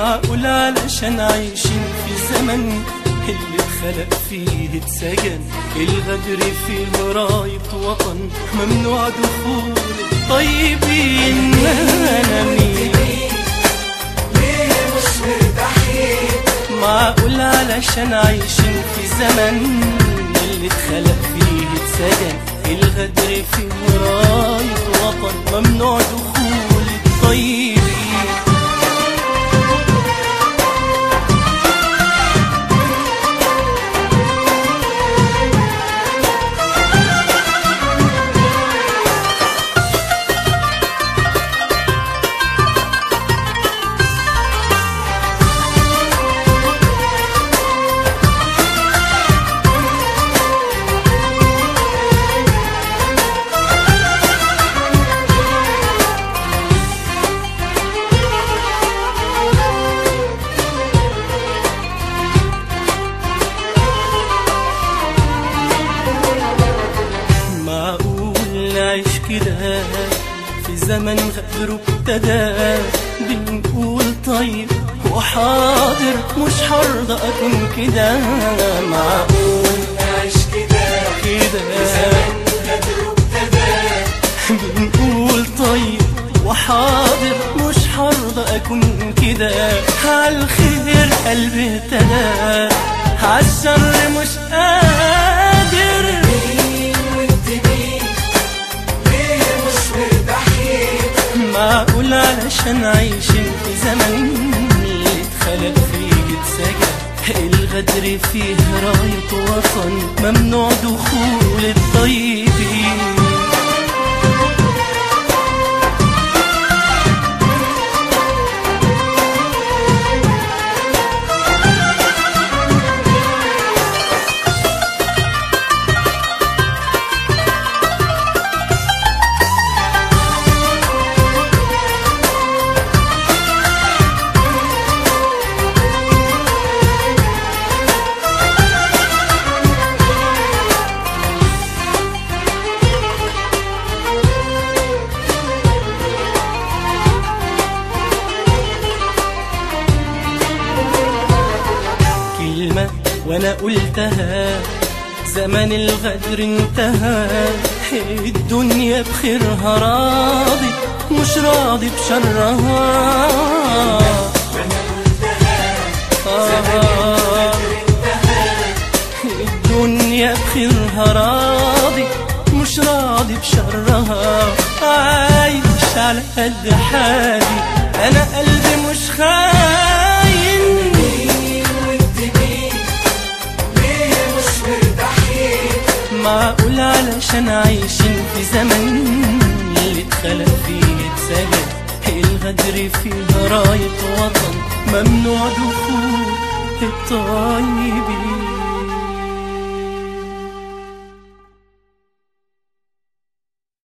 معقول علشان عايشين في زمن اللي اتخلق فيه اتسجن الغدر فيه راية وطن ممنوع دخول الطيبين انا مين ليه مش مرتاحين معقول علشان عايشين في زمن اللي اتخلق فيه اتسجن الغدر فيه راية وطن ممنوع دخول الطيبين معقول نعيش كده في زمن غدر ابتدى بنقول طيب وحاضر مش هرضى اكون كده معقول نعيش كده كده زمن غدر ابتدى بنقول طيب وحاضر مش هرضى اكون كده عالخير قلبي اهتدى عالشر مش قادر مين وانت مين ليه مش مرتاحين معقول علشان عايشين في زمن اللي اتخلق فيه اتسجن الغدر فيه راية وطن ممنوع دخول الطيبين كلمة وانا قلتها زمن الغدر انتهى الدنيا بخيرها راضي مش راضي بشرها وانا قلتها زمن آه انتهى الدنيا بخيرها راضي مش راضي بشرها عايش على قد حالي انا قلبي مش خاين مين وانت مين ليه مش مرتاحين معقول علشان عايشين في زمن اللي اتخلق فيه اتسجن الغدر فيه راية وطن ممنوع دخول الطيبين